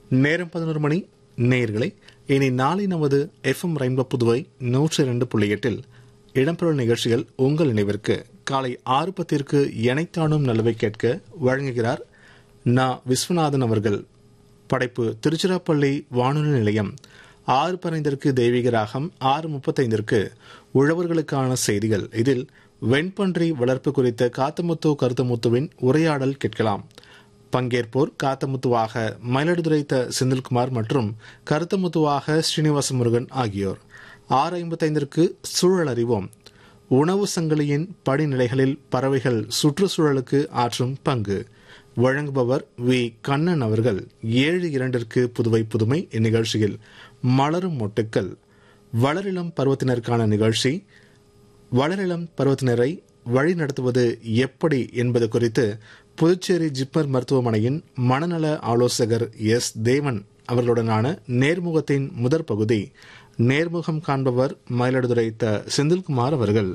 நேரம் பதினோரு மணி நேயர்களை இனி நாளை நமது எஃப்எம் ரெயின்போ புதுவை நூற்றி இரண்டு புள்ளி எட்டில் இடம்பெறும் நிகழ்ச்சிகள் உங்கள் நினைவிற்கு காலை ஆறு பத்திற்கு எனைத்தானும் நல்லவை கேட்க வழங்குகிறார் நா விஸ்வநாதன் அவர்கள் படைப்பு திருச்சிராப்பள்ளி வானொலி நிலையம் ஆறு பதினைந்திற்கு தெய்வீக ராகம் ஆறு முப்பத்தைந்திற்கு உழவர்களுக்கான செய்திகள் இதில் வெண்பன்றி வளர்ப்பு குறித்த காத்தமுத்து கருத்தமுத்துவின் உரையாடல் கேட்கலாம் பங்கேற்போர் காத்தமுத்துவாக மயிலாடுதுறை த செந்தில்குமார் மற்றும் கருத்தமுத்துவாக ஸ்ரீனிவாச முருகன் ஆகியோர் ஆறு ஐம்பத்தைந்திற்கு சூழல் அறிவோம் உணவு சங்கிலியின் படிநிலைகளில் பறவைகள் சுற்றுச்சூழலுக்கு ஆற்றும் பங்கு வழங்குபவர் வி கண்ணன் அவர்கள் ஏழு இரண்டிற்கு புதுவை புதுமை இந்நிகழ்ச்சியில் மலரும் மொட்டுக்கள் வளரிளம் பருவத்தினருக்கான நிகழ்ச்சி வளரிளம் பருவத்தினரை வழிநடத்துவது எப்படி என்பது குறித்து புதுச்சேரி ஜிப்மர் மருத்துவமனையின் மனநல ஆலோசகர் எஸ் தேவன் அவர்களுடனான நேர்முகத்தின் முதற் பகுதி நேர்முகம் காண்பவர் மயிலாடுதுறை த செந்தில்குமார் அவர்கள்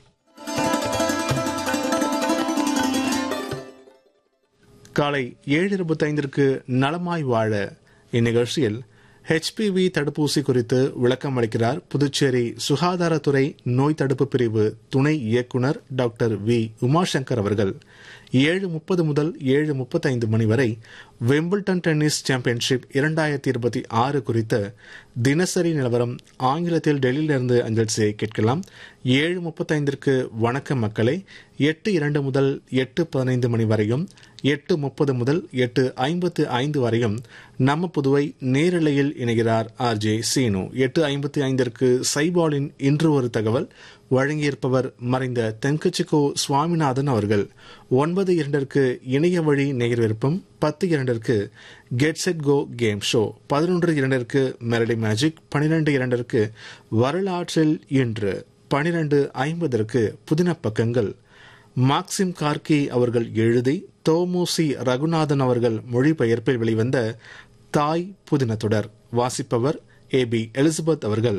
காலை ஏழு இருபத்தைந்திற்கு நலமாய் வாழ இந்நிகழ்ச்சியில் ஹெச்பிவி தடுப்பூசி குறித்து விளக்கம் அளிக்கிறார் புதுச்சேரி சுகாதாரத்துறை நோய் தடுப்பு பிரிவு துணை இயக்குனர் டாக்டர் வி உமாசங்கர் அவர்கள் ஏழு முப்பது முதல் ஏழு முப்பத்தைந்து மணி வரை வெம்பிள்டன் டென்னிஸ் சாம்பியன்ஷிப் இரண்டாயிரத்தி இருபத்தி ஆறு குறித்த தினசரி நிலவரம் ஆங்கிலத்தில் டெல்லியிலிருந்து அஞ்சல் செய்ய கேட்கலாம் ஏழு முப்பத்தைந்திற்கு வணக்கம் மக்களை எட்டு இரண்டு முதல் எட்டு பதினைந்து மணி வரையும் எட்டு முப்பது முதல் எட்டு ஐம்பத்து ஐந்து வரையும் நம்ம புதுவை நேரலையில் இணைகிறார் ஆர் ஜே சீனு எட்டு ஐம்பத்தி ஐந்திற்கு சைபாலின் இன்று ஒரு தகவல் வழங்கியிருப்பவர் மறைந்த தென்கச்சிக்கோ சுவாமிநாதன் அவர்கள் ஒன்பது இரண்டிற்கு இணைய வழி நேயர் விருப்பம் பத்து இரண்டிற்கு get set go game show பதினொன்று இரண்டிற்கு மெலடி மேஜிக் பனிரெண்டு இரண்டிற்கு வரலாற்றில் இன்று பனிரெண்டு ஐம்பதற்கு புதின பக்கங்கள் மாக்சிம் கார்கி அவர்கள் எழுதி தோமுசி ரகுநாதன் அவர்கள் மொழிபெயர்ப்பில் வெளிவந்த தாய் புதின தொடர் வாசிப்பவர் ஏ பி எலிசபெத் அவர்கள்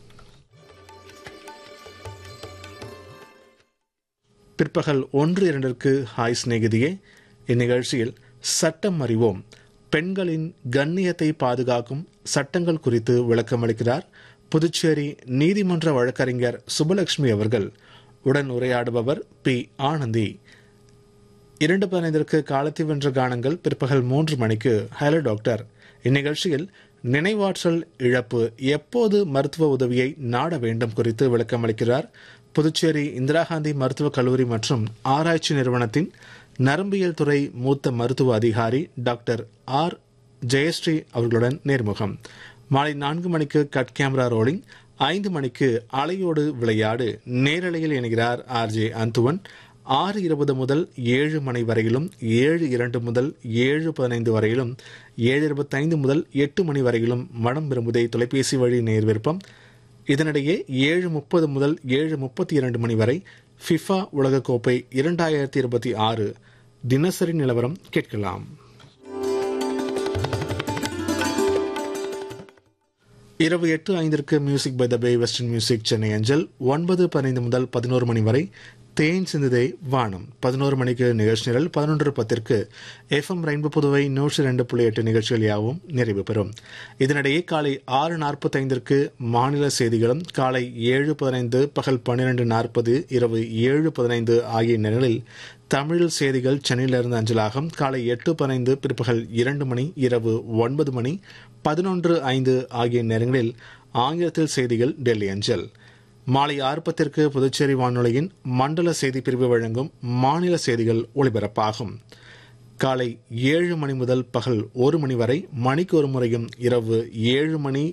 பிற்பகல் ஒன்று இரண்டிற்கு ஹாய் சிநேகிதியே இந்நிகழ்ச்சியில் சட்டம் அறிவோம் பெண்களின் கண்ணியத்தை பாதுகாக்கும் சட்டங்கள் குறித்து விளக்கமளிக்கிறார் புதுச்சேரி நீதிமன்ற வழக்கறிஞர் சுபலட்சுமி அவர்கள் உடன் உரையாடுபவர் பி ஆனந்தி இரண்டு பதினைந்திற்கு காலத்தை வென்ற கானங்கள் பிற்பகல் மூன்று மணிக்கு ஹலோ டாக்டர் இந்நிகழ்ச்சியில் நினைவாற்றல் இழப்பு எப்போது மருத்துவ உதவியை நாட வேண்டும் குறித்து விளக்கமளிக்கிறார் புதுச்சேரி இந்திரா காந்தி மருத்துவக் கல்லூரி மற்றும் ஆராய்ச்சி நிறுவனத்தின் நரம்பியல் துறை மூத்த மருத்துவ அதிகாரி டாக்டர் ஆர் ஜெயஸ்ரீ அவர்களுடன் நேர்முகம் மாலை நான்கு மணிக்கு கட் கேமரா ரோலிங் ஐந்து மணிக்கு அலையோடு விளையாடு நேரலையில் இணைகிறார் ஆர் ஜே அந்துவன் ஆறு இருபது முதல் ஏழு மணி வரையிலும் ஏழு இரண்டு முதல் ஏழு பதினைந்து வரையிலும் ஏழு இருபத்தைந்து முதல் எட்டு மணி வரையிலும் மனம் விரும்புதை தொலைபேசி வழி நேர் விருப்பம் இதனிடையே ஏழு முப்பது முதல் ஏழு முப்பத்தி இரண்டு மணி வரை ஃபிஃபா உலகக்கோப்பை இரண்டாயிரத்தி இருபத்தி ஆறு தினசரி நிலவரம் கேட்கலாம் இரவு எட்டு ஐந்திற்கு music by the bay western music Chennai அஞ்சல் ஒன்பது பதினைந்து முதல் பதினோரு மணி வரை தேன் சிந்துதை வானம் பதினோரு மணிக்கு நிகழ்ச்சி நிரல் பதினொன்று பத்திற்கு எஃப்எம் ரெயின்போ புதுவை நூற்றி ரெண்டு புள்ளி எட்டு நிகழ்ச்சிகள் யாவும் நிறைவு பெறும் இதனிடையே காலை ஆறு நாற்பத்தைந்திற்கு மாநில செய்திகளும் காலை ஏழு பதினைந்து பகல் பன்னிரண்டு நாற்பது இரவு ஏழு பதினைந்து ஆகிய நேரங்களில் தமிழில் செய்திகள் சென்னையிலிருந்து அஞ்சலாகும் காலை எட்டு பதினைந்து பிற்பகல் இரண்டு மணி இரவு ஒன்பது மணி பதினொன்று ஐந்து ஆகிய நேரங்களில் ஆங்கிலத்தில் செய்திகள் டெல்லி அஞ்சல் மாலை ஆறு பத்திற்கு புதுச்சேரி வானொலியின் மண்டல செய்தி பிரிவு வழங்கும் மாநில செய்திகள் ஒளிபரப்பாகும் காலை ஏழு மணி முதல் பகல் ஒரு மணி வரை மணிக்கு ஒரு முறையும் இரவு ஏழு மணி